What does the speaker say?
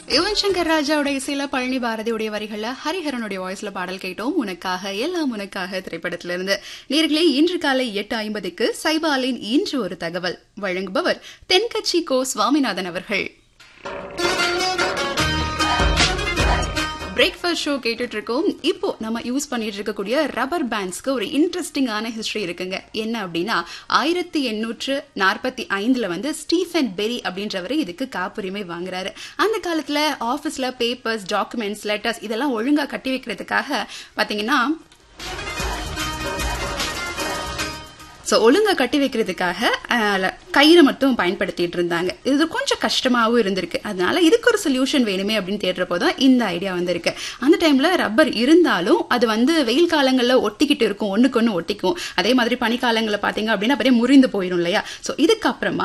யுவன் சங்கர் ராஜாவோட இசையில பழனி பாரதியுடைய வரிகள்ல ஹரிஹரனுடைய வாய்ஸ்ல பாடல் கேட்டோம் உனக்காக எல்லாம் உனக்காக திரைப்படத்திலிருந்து நேர்களே இன்று காலை எட்டு ஐம்பதுக்கு சைபாலின் இன்று ஒரு தகவல் வழங்குபவர் தென்கட்சி கோ சுவாமிநாதன் அவர்கள் பிரேக்ஃபாஸ்ட் ஷோ கேட்டுட்டு இருக்கோம் இப்போ நம்ம யூஸ் பண்ணிட்டு இருக்கக்கூடிய ரப்பர் பேண்ட்ஸ்க்கு ஒரு இன்ட்ரெஸ்டிங்கான ஹிஸ்டரி இருக்குங்க என்ன அப்படின்னா ஆயிரத்தி எண்ணூற்று நாற்பத்தி ஐந்துல வந்து ஸ்டீஃபன் பெரி அப்படின்றவர் இதுக்கு காப்புரிமை வாங்குறாரு அந்த காலத்துல ஆபீஸ்ல பேப்பர்ஸ் டாக்குமெண்ட்ஸ் லெட்டர்ஸ் இதெல்லாம் ஒழுங்கா கட்டி வைக்கிறதுக்காக பாத்தீங்கன்னா ஸோ ஒழுங்கா கட்டி வைக்கிறதுக்காக அஹ், கயிறை மட்டும் பயன்படுத்திட்டு இருந்தாங்க இது கொஞ்சம் கஷ்டமாகவும் இருந்திருக்கு அதனால இதுக்கு ஒரு சொல்யூஷன் வேணுமே அப்படின்னு தேடுறப்போ தான் இந்த ஐடியா வந்திருக்கு அந்த டைம்ல ரப்பர் இருந்தாலும் அது வந்து வெயில் காலங்களில் ஒட்டிக்கிட்டு இருக்கும் ஒண்ணுக்கு ஒன்று ஒட்டிக்கும் அதே மாதிரி பனிக்காலங்களில் பார்த்தீங்க அப்படின்னா அப்படியே முறிந்து போயிடும் இல்லையா ஸோ இதுக்கப்புறமா